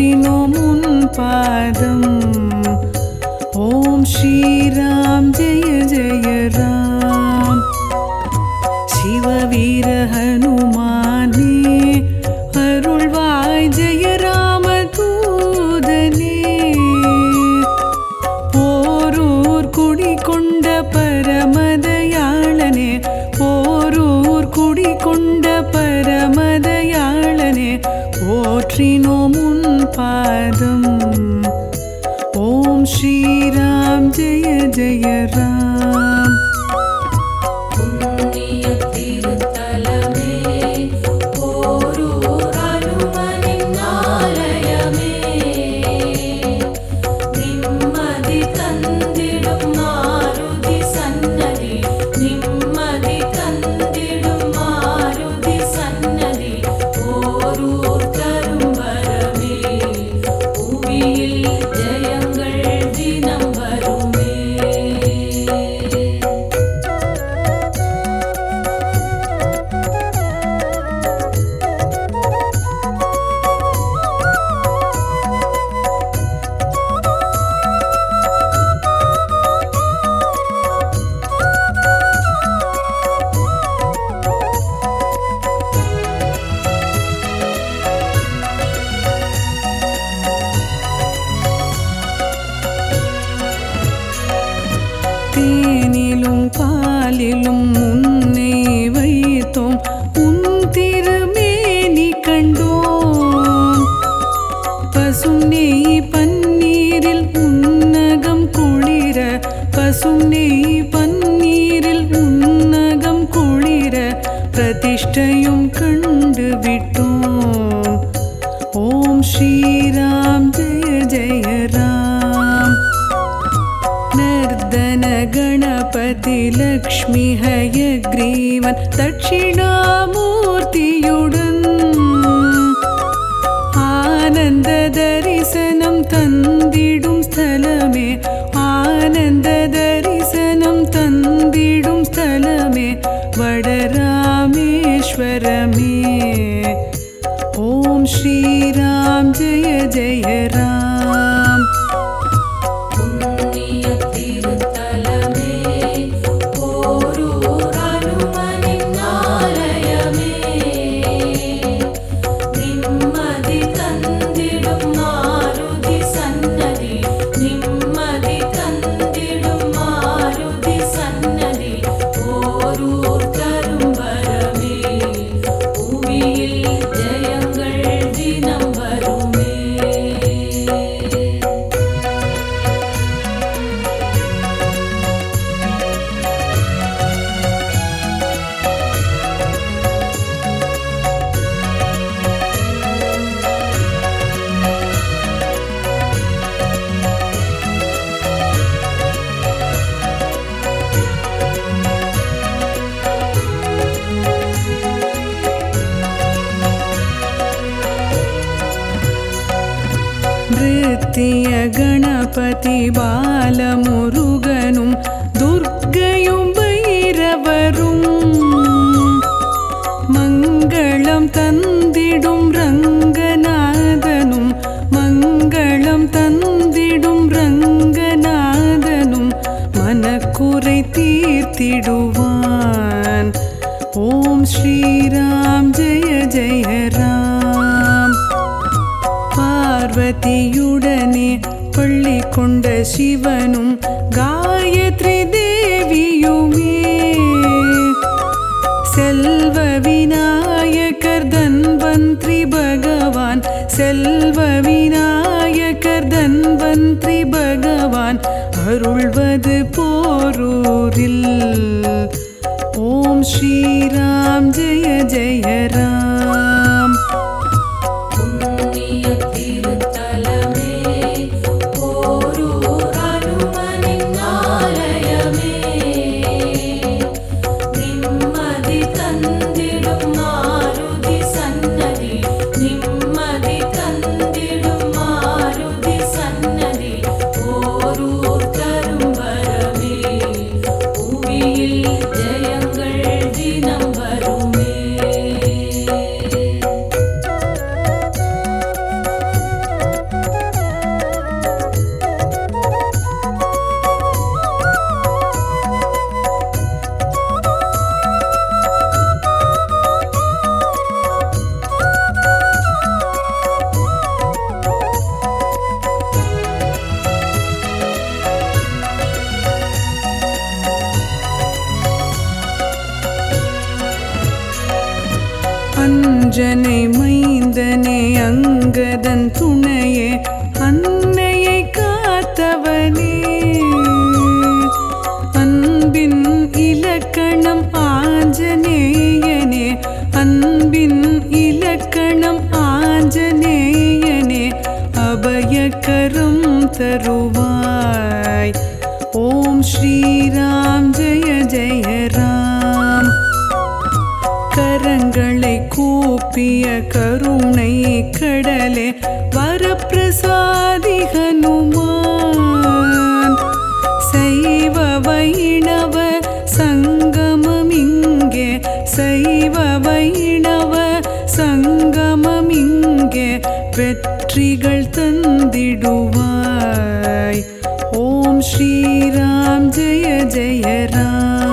போற்றினோம் உன் பாதம் ஓம் ஸ்ரீராம் ஜெய ஜெய ராம் சிவவீர ஹனுமானே அருள்வாய் ஜெய ராம தூதனே போரூர் குடிகொண்ட பரமதயாளனே போரூர் குடிகொண்ட பரமதயாளனே போற்றினோம் உன் பாதம் ஓம் ஸ்ரீராம் ஜெய ஜெய ராம் புண்ணிய திருத்தலமே போரூர் அனுமனின் ஆலயமே நிம்மதி தந்திடும் மாருதி சன்னதி நிம்மதி தந்திடும் மாருதி சன்னதி போரூர் தரும் வரமே புவியில் ஜெயங்கள் தினம் வருமே தேனிலும் பாலிலும் உன்னை வைத்தோம் உன் திருமேனி கண்டோம் பசும் நெய் பன்னீரில் உன்னகம் குளிர பசும் நெய் பன்னீரில் உன்னகம் குளிர பிரதிஷ்டையும் கண்டு விட்டோம் ஓம் ஸ்ரீராம் ஜெய ஜெய ராம் நர்தன கணபதி லக்ஷ்மி ஹயக்ரீவன் தட்சிணாமூர்த்தியுடன் ஆனந்த தரிசனம் தந்திடும் ஸ்தலமே ஆனந்த தரிசனம் தந்திடும் ஸ்தலமே வடராமேஸ்வரமே ஓம் ஸ்ரீராம் ஜெய ஜெய ராம் புண்ணிய திருத்தலமே போரூர் அனுமனின் ஆலயமே நிம்மதி தந்திடும் மாருதி சன்னதி நிம்மதி தந்திடும் மாருதி சன்னதி போரூர் தரும் வரமே புவியில் ஜெயங்கள் தினம் வருமே நிறுத்திய கணபதி பாலமுருகனும் துர்க்கையும் பைரவரும் மங்களம் தந்திடும் ரங்கநாதனும் மங்களம் தந்திடும் ரங்கநாதனும் மனக்குறை தீர்த்திடுவான் ஓம் ஸ்ரீராம் ஜெய ஜெய ராம் பார்வதியுடனே பள்ளி கொண்ட சிவனும் காயத்ரி தேவியுமே செல்வ விநாயகர் தன்வந்திரி பகவான் செல்வ விநாயகர் தன்வந்திரி பகவான் அருள்வது போரூரில் ஓம் ஸ்ரீராம் ஜெய ஜெய ராம் புண்ணிய திருத்தலமே போரூர் அனுமனின் ஆலயமே நிம்மதி தந்திடும் மாருதி சன்னதி நிம்மதி தந்திடும் மாருதி சன்னதி போரூர் தரும் வரமே புவியில் ஜெயங்கள் தினம் வருமே அஞ்சனை மைந்தனே அங்கதன் துணையே அன்னையை காத்தவனே அன்பின் இலக்கணம் ஆஞ்சநேயனே அன்பின் இலக்கணம் ஆஞ்சநேயனே அபயக்கரம் தருவாய் ஓம் ஸ்ரீராம் ஜெய ஜெய ராம் கரங்களை கூப்பிய கருணை கடலே வரப்பிரசாதி ஹனுமான் சைவ வைணவ சங்கமமிங்கே சைவ வைணவ சங்கமமிங்கே வெற்றிகள் தந்திடுவாய் ஓம் ஸ்ரீராம் ஜெய ஜெய ராம்